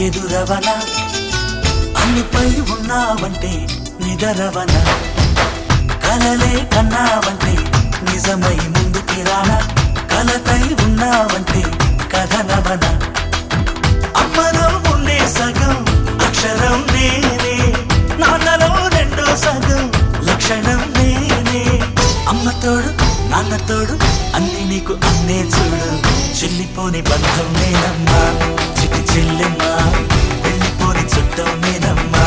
ఎదురవన అన్నిపై ఉన్నావంటే నిదరవన కలలే కన్నావంటే నిజమై ముందుకి రానా కలతై ఉన్నావంటే కథనవన అమ్మలో ఉండే సగం అక్షరం నేనే నాన్నలో రెండో సగం లక్షణం నేనే అమ్మ తోడు నాన్న తోడు అన్ని నీకు అన్నే చూడు చెల్లిపోని బంధం నేనమ్మా చిటి చెల్లెమ్మా వెళ్ళిపోని చుట్టం నేనమ్మా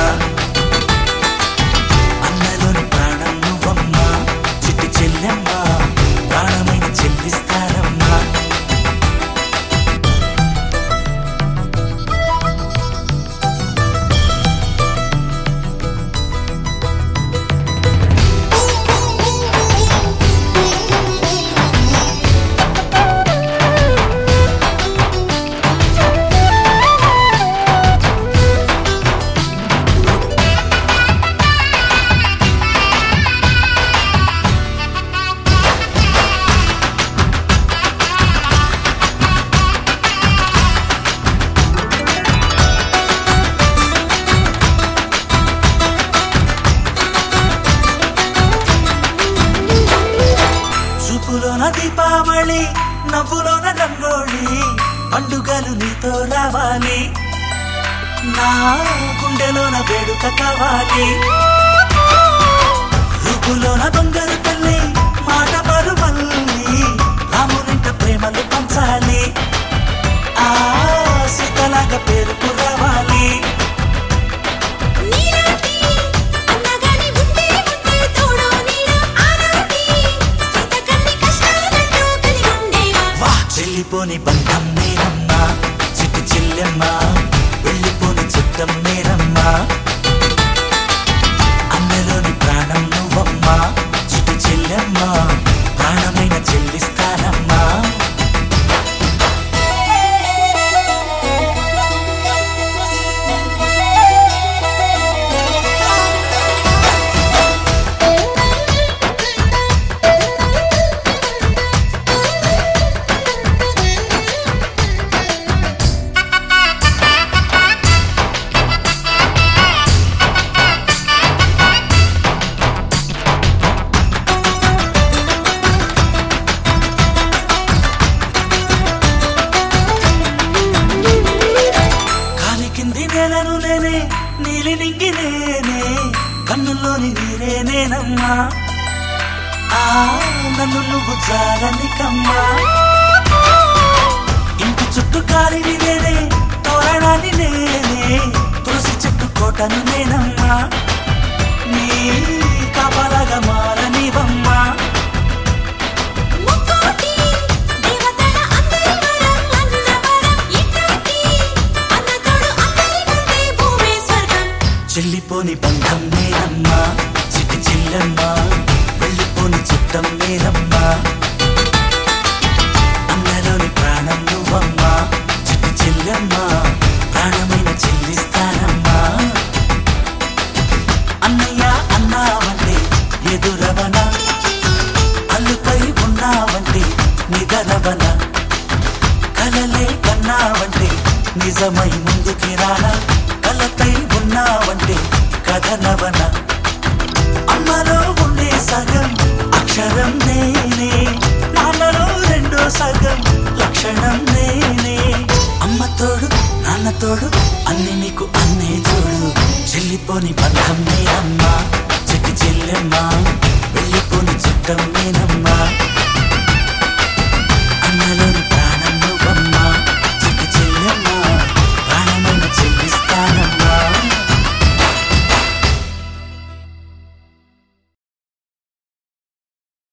అన్నలోని ప్రాణం నువ్వమ్మా చిట్టి చెల్లెమ్మా ప్రాణమైన చెల్లిస్తానమ్మా చూపులోన దీపావళి నవ్వులోన రంగోళి పండుగలు నీతో రావాలి నా గుండెలోన వేడుక కావాలి రూపులోన దొంగలు తల్లి మాట పరుమల్లి రామునింట ప్రేమలు పంచాలి ఆ సీతలాగా పేరుకు రావాలి నీలాంటి అన్నగాని ఉంటే ఉంటే తోడు నీడ ఆనాటి సీత కన్ని కష్టాలంటూ కలిగి ఉండేవా వా చెల్లిపోని బంధం నేనమ్మా చిట్టి చెల్లెమ్మా వెళ్ళిపోని చుట్టం నేనమ్మా అన్నలోని ప్రాణం నువ్వమ్మా చిట్టి చెల్లెమ్మా ప్రాణమైన చెల్లిస్తానమ్మా కాలి కింది నేలను నేనే నీలి నింగి నేనే కన్నుల్లోని నీరే నేనమ్మా ఆ నన్ను నువ్వు చాలని కమ్మా ఇంటి చుట్టూ కాలిని నేనే తోరణాన్ని నేనే తులసి చెట్టు కోటను నేనమ్మా నీ కాపలాగా మారనివమ్మా ముక్కోటి దేవతల అందరి వరం అన్న వరం ఇట్లాంటి అన్న తోడు అందరికంటే భూమే స్వర్గం చెల్లిపోని బంధం నేనమ్మా చిట్టి చెల్లెమ్మా వెళ్ళిపోని చుట్టం నేనమ్మా అన్నలోని ప్రాణం నువ్వమ్మా చిట్టి చెల్లెమ్మా ప్రాణమైన చెల్లిస్తానమ్మా అన్నయ్య అన్నావంటే ఎదురవన అల్లుపై ఉన్నావంటే నిదరవన కలలే కన్నావంటే నిజమై ముందుకి రానా కలతై ఉన్నావంటే కథనవన అమ్మలో ఉండే సగం అక్షరం నేనే నాన్నలో రెండో సగం లక్షణం నేనే